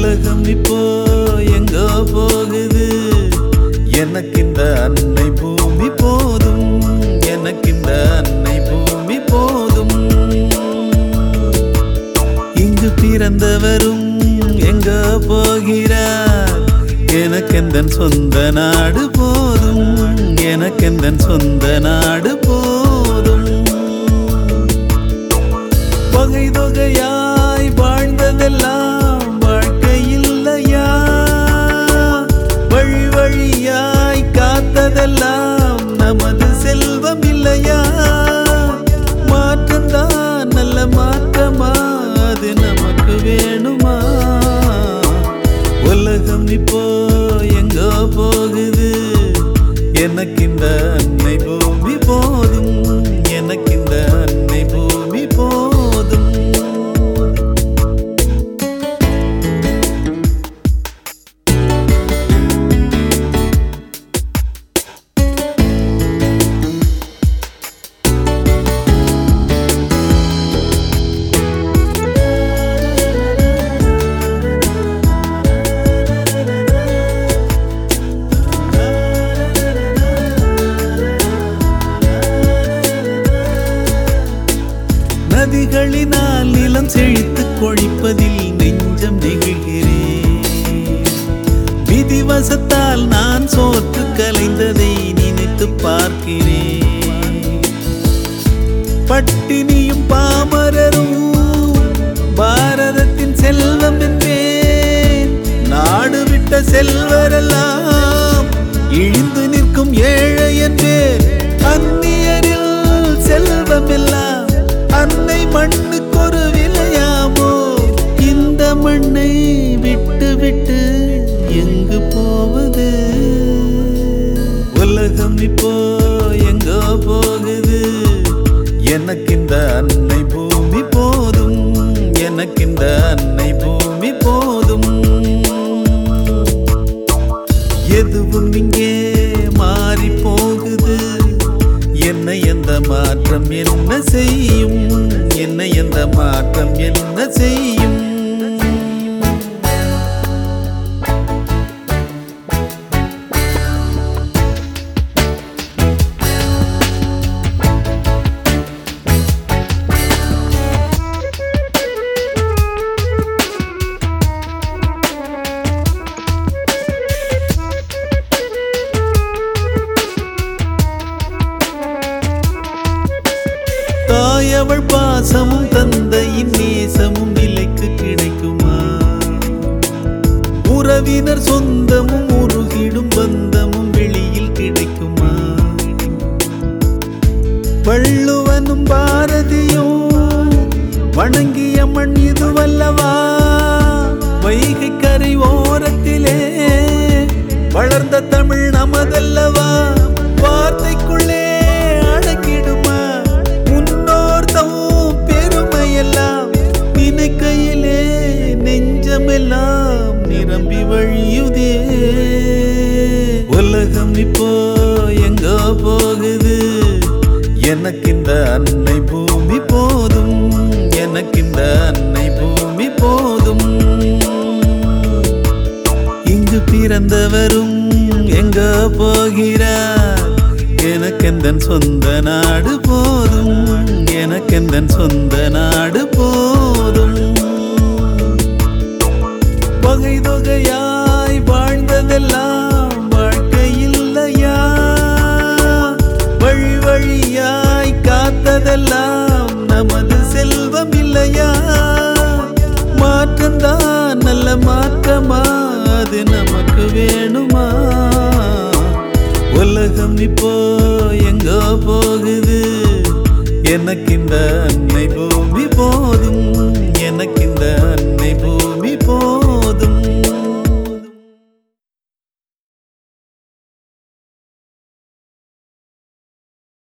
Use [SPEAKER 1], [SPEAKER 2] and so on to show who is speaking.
[SPEAKER 1] உலகம் இப்போ எங்கோ போகுது எனக்கு இந்த அன்னை பூமி போதும் எனக்கு இந்த அன்னை பூமி போதும் இங்கு பிறந்தவரும் எங்க போகிறார் எனக்கெந்தன் சொந்த நாடு போதும் எனக்கெந்தன் சொந்த நாடு போதும் வகை தொகையாய் வாழ்ந்ததெல்லாம் வாழ்க்கை இல்லையா வழி வழியாய் காத்ததெல்லாம் நமது செல்வம் இல்லையா மாற்றம்தான் நல்ல மாற்றமா அது நமக்கு வேணுமா உலகம் இப்போ எங்கோ போகுது எனக்கு இந்த அன்னை பூமி போதும் எனக்கு இந்த அன்னை பூமி போதும் நதிகளினால் நிலம் செழித்து கொழிப்பதில் நெஞ்சம் நெகிழ்கிறேன் விதிவசத்தால் நான் சோற்று கலைந்ததை நினைத்து பார்க்கிறேன் பட்டினியும் பாமரரும் பாரதத்தின் செல்வம் என்பேன் நாடு விட்ட செல்வரெல்லாம் இழிந்து நிற்கும் ஏழை என்பேன் அந்நியரில் செல்வம் எல்லாம் அன்னை மண்ணுக்கு ஒரு விலையாமோ இந்த மண்ணை விட்டு விட்டு எங்கு போவது உலகம் இப்போ எங்கோ போகுது எனக்கு இந்த அன்னை பூமி போதும் எனக்கு இந்த அன்னை பூமி போதும் எதுவும் இங்கே மாறி போகுது என்ன எந்த மாற்றம் என்ன செய்யும் என்ன எந்த மாற்றம் என்ன செய்யும் தாயவள் பாசமும் தந்தையின் நேசமும் விலைக்கு கிடைக்குமா உறவினர் சொந்தமும் உருகிடும் பந்தமும் வெளியில் கிடைக்குமா வள்ளுவனும் பாரதியும் வணங்கிய மண் இதுவல்லவா வைகை கரை ஓரத்திலே வளர்ந்த தமிழ் நமதல்லவா வார்த்தைக்குள்ளே அடக்கிடுமா முன்னோர் தவும் பெருமையெல்லாம் நினைக்கையிலே நெஞ்சமெல்லாம் நிரம்பி வழியுதே உலகம் இப்போ எங்கோ போகுது எனக்கு இந்த அன்னை பூமி போதும் எனக்கு இந்த அன்னை பூமி போதும் இங்கு பிறந்தவரும் எங்க போகிறார் எனக்கெந்தன் சொந்த நாடு போதும் எனக்கெந்தன் சொந்த நாடு போதும் வகை தொகையாய் வாழ்ந்ததெல்லாம் வாழ்க்கை இல்லையா வழி வழியாய் காத்ததெல்லாம் நமது செல்வம் இல்லையா மாற்றம்தான் நல்ல மாற்றமா அது நமக்கு வேணுமா உலகம் இப்போ எங்கோ